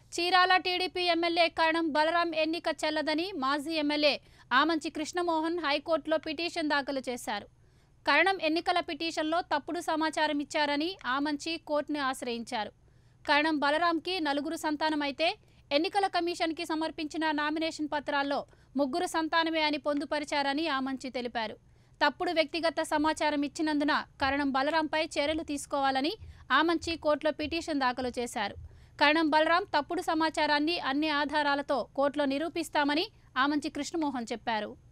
Chirala TDP MLA Karanam Balaram ఎన్నిక చెల్లదని మాజీ ఎమ్మెల్యే ఆమంచి కృష్ణమోహన్ హైకోర్టులో పిటిషన్ దాఖలు చేశారు కరణం ఎన్నికల పిటిషన్లో తప్పుడు సమాచారం ఇచ్చారని ఆమంచి కోర్టుని ఆశ్రయించారు కరణం బలరాంకి నలుగురు సంతానమైతే ఎన్నికల కమిషన్కి సమర్పించిన నామినేషన్ పత్రాల్లో ముగ్గురు సంతానమే అని పొందుపరిచారని ఆమంచి తెలిపారు తప్పుడు వ్యక్తిగత సమాచారం ఇచ్చినందున కరణం బలరాంపై చర్యలు తీసుకోవాలని ఆమంచి కోర్టులో పిటిషన్ దాఖలు చేశారు కరణం బలరాం తప్పుడు సమాచారాన్ని అన్ని ఆధారాలతో కోర్టులో నిరూపిస్తామని ఆమంచి కృష్ణమోహన్ చెప్పారు